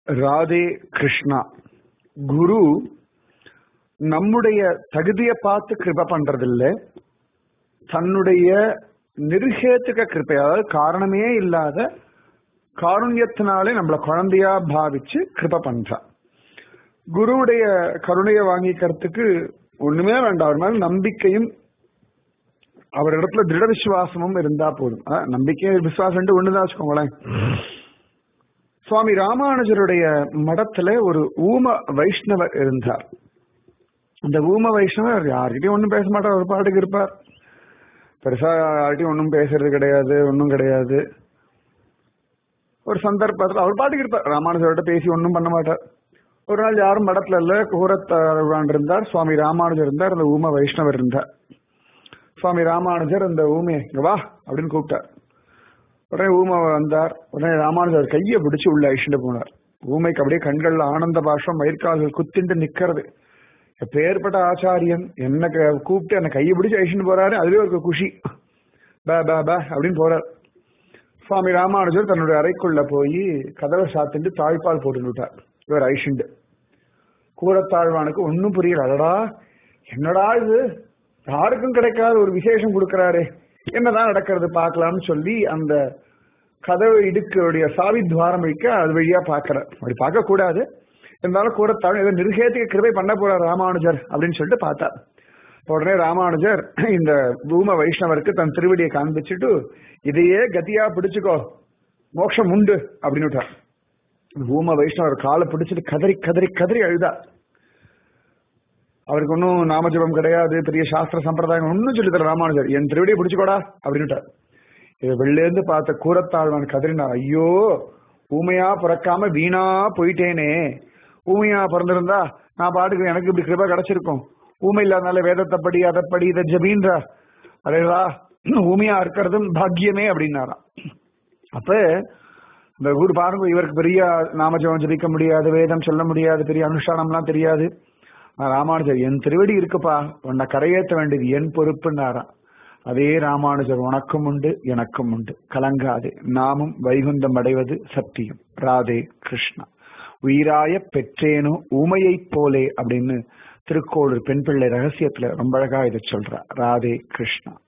ராதே கிருஷ்ணா குரு நம்முடைய தகுதியை பார்த்து கிருப பண்றதில்ல தன்னுடைய நிர்ஹேத்துக கிருப்பை அதாவது காரணமே இல்லாத காருண்யத்தினாலே நம்மள குழந்தையா பாவிச்சு கிருப பண்றா குருவுடைய கருணையை வாங்கிக்கிறதுக்கு ஒண்ணுமே வேண்டாம் அவர் மேல நம்பிக்கையும் அவர் இடத்துல திருட விசுவாசமும் இருந்தா போதும் அதான் நம்பிக்கையும் விசுவாசம் ஒண்ணுதான் வச்சுக்கோங்களேன் சுவாமி ராமானுஜருடைய மடத்துல ஒரு ஊம வைஷ்ணவர் இருந்தார் அந்த ஊம வைஷ்ணவர் யார்கிட்டயும் ஒன்றும் பேச மாட்டார் ஒரு பாட்டுக்கு இருப்பார் பெருசா யார்கிட்டயும் ஒன்றும் பேசுறது கிடையாது ஒன்றும் கிடையாது ஒரு சந்தர்ப்பத்தில் அவர் பாட்டுக்கு இருப்பார் ராமானுஜர்கிட்ட பேசி ஒன்றும் பண்ண மாட்டார் ஒரு நாள் யாரும் மடத்துல இல்ல கூரத்தாழ்வான் இருந்தார் சுவாமி ராமானுஜர் இருந்தார் அந்த ஊம வைஷ்ணவர் இருந்தார் சுவாமி ராமானுஜர் அந்த ஊமையை இங்க வா அப்படின்னு கூப்பிட்டார் உடனே ஊமை வந்தார் உடனே ராமானுஜர் கையை பிடிச்சு உள்ள அழிச்சுட்டு போனார் ஊமைக்கு அப்படியே கண்கள்ல ஆனந்த பாஷம் மயிர்கால்கள் குத்திண்டு நிக்கிறது பேர்பட்ட ஆச்சாரியன் என்ன கூப்பிட்டு என்ன கையை பிடிச்சு அழிச்சுட்டு போறாரு அதுவே ஒரு குஷி பே பே பே அப்படின்னு போறார் சுவாமி ராமானுஜர் தன்னுடைய அறைக்குள்ள போய் கதவை சாத்திட்டு தாழ்பால் போட்டு விட்டார் இவர் ஐஷிண்டு கூரத்தாழ்வானுக்கு ஒன்னும் புரியல அடடா என்னடா இது யாருக்கும் கிடைக்காத ஒரு விசேஷம் கொடுக்கறாரு என்னதான் நடக்கிறது பார்க்கலாம்னு சொல்லி அந்த கதவு இடுக்குடைய சாவி துவாரம் வைக்க அது வழியா பாக்குறார் அப்படி பார்க்க கூடாது இருந்தாலும் கூறத்தாழ் ஏதோ நிர்கேத்திக கிருபை பண்ண போறார் ராமானுஜர் அப்படின்னு சொல்லிட்டு பார்த்தார் உடனே ராமானுஜர் இந்த பூம வைஷ்ணவருக்கு தன் திருவடியை காண்பிச்சுட்டு இதையே கத்தியா பிடிச்சுக்கோ மோட்சம் உண்டு அப்படின்னு விட்டார் பூம வைஷ்ணவர் காலை பிடிச்சிட்டு கதறி கதறி கதறி அழுதா அவருக்கு ஒன்றும் நாமஜபம் கிடையாது பெரிய சாஸ்திர சம்பிரதாயம் ஒன்றும் சொல்லி தர ராமானுஜர் என் திருவடியை பிடிச்சுக்கோடா அப்படின்னுட்டார் இதை வெளிலேருந்து பார்த்த கூரத்தாழ்வான் கதறினார் ஐயோ ஊமையா பிறக்காம வீணா போயிட்டேனே ஊமையா பிறந்திருந்தா நான் பாட்டுக்கு எனக்கு இப்படி கிருபா கிடைச்சிருக்கும் ஊமை இல்லாதனால வேதத்தை படி அதை படி இதை ஜபீன்ற அதேதா ஊமையா இருக்கிறதும் பாக்கியமே அப்படின்னாராம் அப்ப இந்த குரு பாருங்க இவருக்கு பெரிய நாமஜபம் ஜபிக்க முடியாது வேதம் சொல்ல முடியாது பெரிய அனுஷ்டானம்லாம் தெரியாது ராமானுஜர் என் திருவடி இருக்குப்பா உன்னை கரையேற்ற வேண்டியது என் பொறுப்புன்னாராம் அதே ராமானுஜர் உனக்கும் உண்டு எனக்கும் உண்டு கலங்காதே நாமும் வைகுந்தம் அடைவது சத்தியம் ராதே கிருஷ்ணா உயிராய பெற்றேனோ ஊமையைப் போலே அப்படின்னு திருக்கோளூர் பெண் பிள்ளை ரகசியத்துல ரொம்ப அழகா இதை சொல்றா ராதே கிருஷ்ணா